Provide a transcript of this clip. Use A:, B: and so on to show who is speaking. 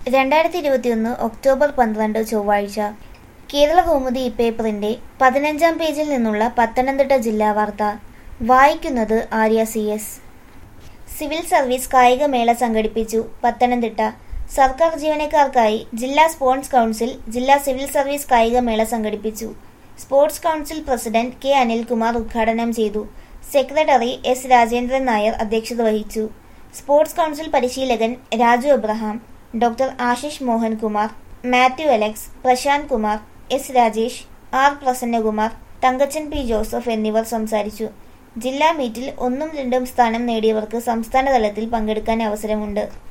A: രണ്ടായിരത്തി ഇരുപത്തിയൊന്ന് ഒക്ടോബർ പന്ത്രണ്ട് ചൊവ്വാഴ്ച കേരള കൗമുദി പേപ്പറിന്റെ പതിനഞ്ചാം പേജിൽ നിന്നുള്ള പത്തനംതിട്ട ജില്ലാ വാർത്ത വായിക്കുന്നത് Arya C S civil service കായികമേള സംഘടിപ്പിച്ചു പത്തനംതിട്ട സർക്കാർ ജീവനക്കാർക്കായി ജില്ലാ സ്പോർട്സ് കൗൺസിൽ ജില്ലാ സിവിൽ സർവീസ് കായികമേള സംഘടിപ്പിച്ചു sports council president K Anilkumar ഉദ്ഘാടനം ചെയ്തു സെക്രട്ടറി എസ് രാജേന്ദ്രൻ നായർ അധ്യക്ഷത വഹിച്ചു സ്പോർട്സ് കൗൺസിൽ പരിശീലകൻ Raju Abraham doctor Ashish Mohankumar Mathew Alex Prasanth Kumar S Rajesh R Prasannakumar Thankachan P Joseph എന്നിവർ സംസാരിച്ചു ജില്ലാ മീറ്റിൽ ഒന്നും രണ്ടും സ്ഥാനം നേടിയവർക്ക് സംസ്ഥാന തലത്തിൽ പങ്കെടുക്കാൻ അവസരമുണ്ട്